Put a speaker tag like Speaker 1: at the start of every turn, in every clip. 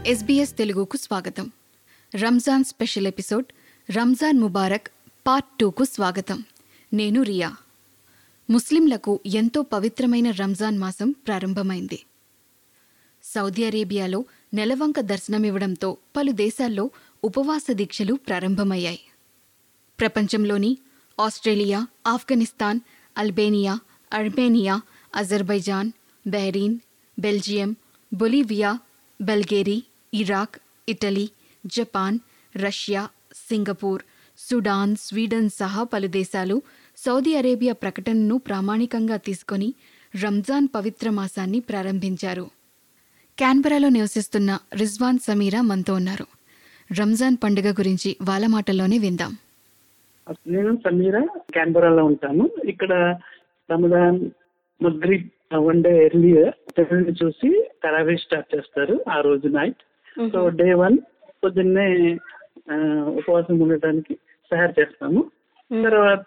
Speaker 1: SBS తెలుగుకు స్వాగతం Ramzan special episode Ramzan ముబారక్ పార్ట్ టూకు స్వాగతం నేను రియా ముస్లింలకు ఎంతో పవిత్రమైన రంజాన్ మాసం ప్రారంభమైంది సౌదీ అరేబియాలో నెలవంక దర్శనమివ్వడంతో పలు దేశాల్లో ఉపవాస దీక్షలు ప్రారంభమయ్యాయి ప్రపంచంలోని Australia Afghanistan Albania Armenia Azerbaijan Bahrain Belgium Bolivia Bulgaria Iraq Italy Japan Russia Singapore Sudan Sweden సహా పలు దేశాలు సౌదీ అరేబియా ప్రకటనను ప్రామాణికంగా తీసుకొని రంజాన్ పవిత్ర మాసాన్ని ప్రారంభించారు క్యాన్బరాలో నివసిస్తున్న రిజ్వాన్ సమీరా మనతో ఉన్నారు రంజాన్ పండుగ గురించి వాళ్ళ మాటల్లోనే విందాం
Speaker 2: నేను సమీరా క్యాన్బరాలో ఉంటాను ఇక్కడ రమదాన్ మగ్రిబ్ వన్ డే ఎర్లియర్ తెల్లని చూసి తరావీ స్టార్ట్ చేస్తారు ఆ రోజు నైట్ సో డే వన్ పొద్దున్నే ఆ, ఉపవాసం ఉండటానికి సహాయం చేస్తాము తర్వాత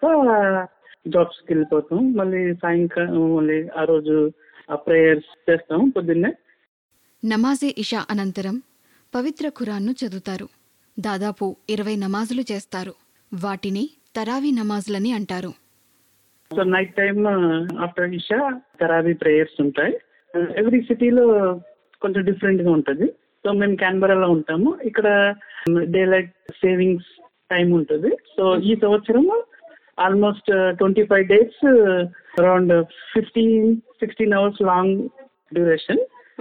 Speaker 2: జాబ్స్ కి వెళ్ళిపోతాం మళ్ళీ సాయంకాలం మళ్ళీ ఆ రోజు ఆ ప్రేయర్స్ చేస్తాము పొద్దున్నే
Speaker 1: నమాజే ఇషా అనంతరం పవిత్ర ఖురాన్ను చదువుతారు దాదాపు ఇరవై నమాజులు చేస్తారు వాటిని తరావీ నమాజులని అంటారు
Speaker 2: సో నైట్ టైమ్ ఆఫ్టర్ ఇషా తరాబీ ప్రేయర్స్ ఉంటాయి ఎవ్రీ సిటీలో కొంచెం డిఫరెంట్ గా ఉంటుంది సో మేము క్యాన్బరాలో ఉంటాము ఇక్కడ డే లైట్ సేవింగ్స్ టైం ఉంటుంది సో ఈ సంవత్సరం almost twenty five days around fifteen sixteen hours long duration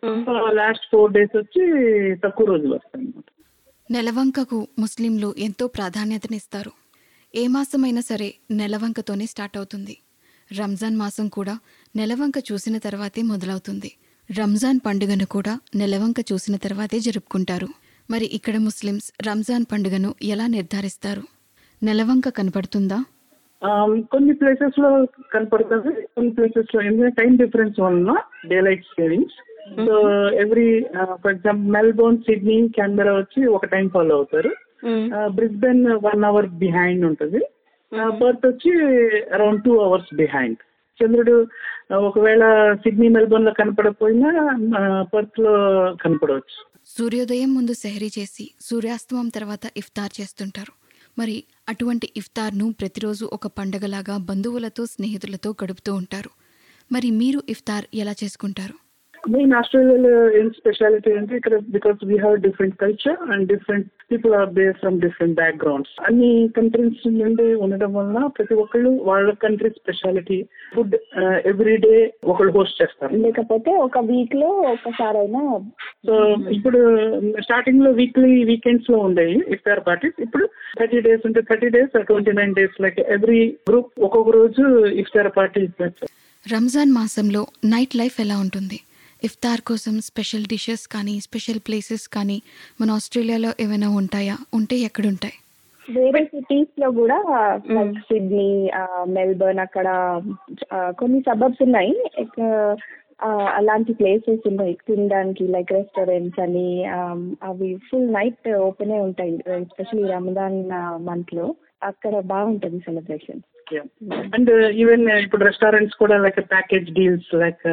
Speaker 2: last four days వచ్చి తక్కువ రోజులు వస్తాయి అన్నమాట
Speaker 1: నెలవంకకు ముస్లింలు ఎంతో ప్రాధాన్యతనిస్తారు ఏ మాసమైనా సరే నెలవంకతోనే స్టార్ట్ అవుతుంది రంజాన్ మాసం కూడా నెలవంక చూసిన తర్వాతే మొదలవుతుంది రంజాన్ పండుగను కూడా నెలవంక చూసిన తర్వాతే జరుపుకుంటారు మరి ఇక్కడ ముస్లిమ్స్ రంజాన్ పండుగను ఎలా నిర్ధారిస్తారు నెలవంక కనపడుతుందా
Speaker 2: Um, కొన్ని ప్లేసెస్ లో కనపడుతుంది కొన్ని ప్లేసెస్ లో ఎందుకంటే టైం డిఫరెన్స్ వలన day light savings so every for example Melbourne Sydney Canberra వచ్చి ఒక టైం ఫాలో అవుతారు బ్రిస్బెన్ వన్ అవర్ బిహైండ్ ఉంటుంది బర్త్ వచ్చి అరౌండ్ టూ అవర్స్ బిహైండ్ చంద్రుడు uh, ఒకవేళ సిడ్నీ మెల్బోర్న్ లో కనపడకపోయినా పర్త్ లో కనపడవచ్చు
Speaker 1: సూర్యోదయం ముందు సెహరీ చేసి సూర్యాస్తమం తర్వాత ఇఫ్తార్ చేస్తుంటారు మరి అటువంటి ఇఫ్తార్ను ప్రతిరోజు ఒక పండగలాగా బంధువులతో స్నేహితులతో గడుపుతూ ఉంటారు మరి మీరు ఇఫ్తార్ ఎలా చేసుకుంటారు
Speaker 2: మెయిన్ ఆస్ట్రేలియాలో ఏం స్పెషాలిటీ అంటే ఇక్కడ because we have different culture and different people are base from different backgrounds అన్ని కంట్రీస్ నుండి ఉండడం వలన ప్రతి ఒక్కళ్ళు వాళ్ళ country speciality food every day ఒకళ్ళు హోస్ట్ చేస్తారు
Speaker 3: లేకపోతే ఒక వీక్ లో ఒకసారి అయినా
Speaker 2: సో ఇప్పుడు స్టార్టింగ్ లో వీక్లీ వీకెండ్స్ లో ఉండేవి ఇఫ్తార్ పార్టీస్ ఇప్పుడు థర్టీ డేస్ ఉంటే thirty days twenty nine days like every group ఒక్కొక్క రోజు ఇఫ్తార్ పార్టీ ఇస్తారు
Speaker 1: రంజాన్ మాసంలో నైట్ లైఫ్ ఎలా ఉంటుంది ఇఫ్తార్ కోసం స్పెషల్ డిషెస్ కానీ స్పెషల్ ప్లేసెస్ కానీ మన ఆస్ట్రేలియాలో ఏమైనా ఉంటాయా ఉంటే ఎక్కడుంటాయి
Speaker 3: వేరే సిటీస్ లో కూడా లైక్ సిడ్నీ మెల్బర్న్ అక్కడ ఆ, కొన్ని సబబ్స్ ఉన్నాయి ఇక, ఆ, అలాంటి ప్లేసెస్ ఉన్నాయి తినడానికి లైక్ రెస్టారెంట్స్ అని ఆ, అవి ఫుల్ నైట్ ఓపెన్ ఉంటాయి ఎస్పెషల్లీ రమదాన్ మంత్ లో అక్కడ బాగుంటుంది సెలబ్రేషన్
Speaker 2: అండ్ ఈవెన్ ఇప్పుడు రెస్టారెంట్స్ కూడా లైక్ ప్యాకేజ్ డీల్స్ లైక్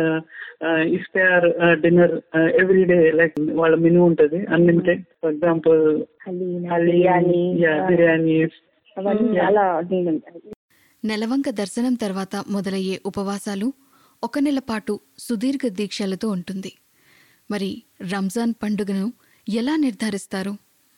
Speaker 2: ఇఫ్తార్ డిన్నర్ ఎవ్రీ డే లైక్ వాళ్ళ మెనూ ఉంటుంది అన్లిమిటెడ్ ఫర్ ఎగ్జాంపుల్
Speaker 3: హలీనా బిర్యానీ ఆ,
Speaker 2: బిర్యానీ
Speaker 3: అవన్నీ చాలా నేను
Speaker 1: నెలవంక దర్శనం తర్వాత మొదలయ్యే ఉపవాసాలు ఒక నెల పాటు సుదీర్ఘ దీక్షలతో ఉంటుంది మరి రంజాన్ పండుగను ఎలా నిర్ధారిస్తారు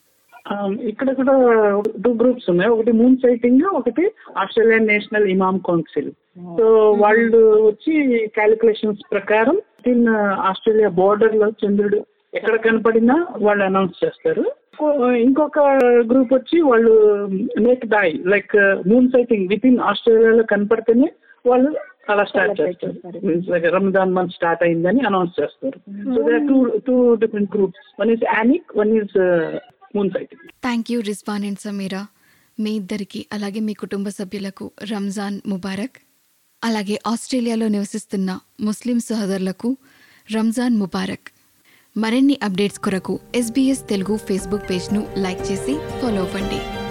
Speaker 2: ఇక్కడ కూడా టూ గ్రూప్స్ ఉన్నాయి ఒకటి మూన్ సైటింగ్ ఒకటి ఆస్ట్రేలియన్ నేషనల్ ఇమామ్ కౌన్సిల్ సో వాళ్ళు వచ్చి క్యాలిక్యులేషన్స్ ప్రకారం ఇన్ ఆస్ట్రేలియా బోర్డర్ లో చంద్రుడు ఎక్కడ కనపడినా వాళ్ళు అనౌన్స్ చేస్తారు ఇంకో- ఇంకొక గ్రూప్ వచ్చి వాళ్ళు మేక్ డై like moon sighting with in ఆస్ట్రేలియాలో కనపడితేనే వాళ్ళు అలా స్టార్ట్ చేస్తారు means like Ramzan month start అయిందని అనౌన్స్ చేస్తారు so they two two different groups one is యానిక్ one is moon sighting
Speaker 1: thank you Rizwan and Sameera మీ ఇద్దరికి అలాగే మీ కుటుంబ సభ్యులకు రంజాన్ ముబారక్ అలాగే ఆస్ట్రేలియాలో నివసిస్తున్న ముస్లిం సహోదరులకు రంజాన్ ముబారక్ మరిన్ని అప్డేట్స్ కొరకు ఎస్బీఎస్ తెలుగు ఫేస్బుక్ పేజ్ను లైక్ చేసి ఫాలో అవ్వండి